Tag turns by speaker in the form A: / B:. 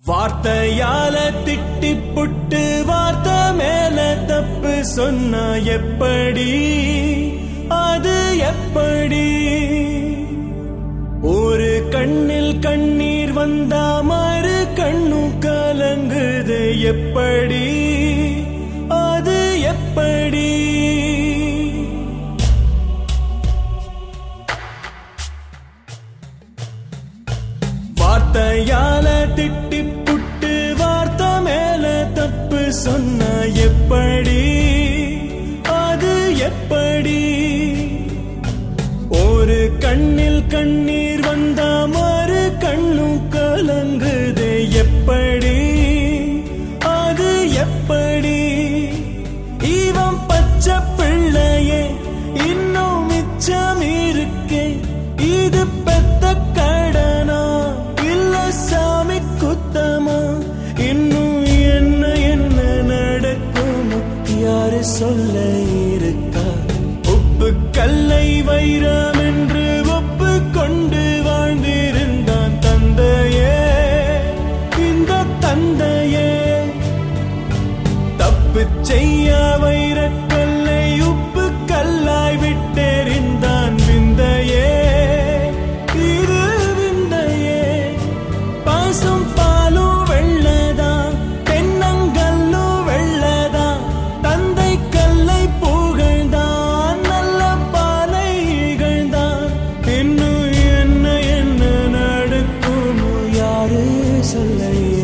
A: வார்த்தையால திட்டி புட்டு வார்த்தை மேல தப்பு சொன்னா எப்படி அது எப்படி ஒரு கண்ணில் கண்ணீர் வந்தா மறு கண்ணும் கலங்குது எப்படி அது எப்படி வார்த்தையால திட்டி புட்டு வார்த்தை மேல தப்பு சொன்ன எப்படி அது எப்படி ஒரு கண்ணில் கண்ணீர் வந்தா மறு கண்ணும் கலங்குது எப்படி அது எப்படி இவன் பச்சை பிள்ளையே இன்னும் மிச்சம் இருக்கே இது பெத்த கடனா இல்ல சாமி குத்தமா இன்னும் என்ன என்ன நடக்கும் யாரு சொல்ல இருக்கா உப்பு கல்லை வைரம் என்று ஒப்பு கொண்டு வாழ்ந்திருந்தான் தந்தையே இந்த தந்தையே தப்பு செய்ய வைரக்கல்லை உப்பு கல்லாய் விட்டெறிந்தான் விந்தையே இது விந்தையே பாசம் பாலும் வெள்ளதா தென்னங்கல்லும் வெள்ளதா தந்தை கல்லை புகழ்ந்தான் நல்ல பாலை இகழ்ந்தான் இன்னும் என்ன என்ன நடக்கும் யாரு சொல்ல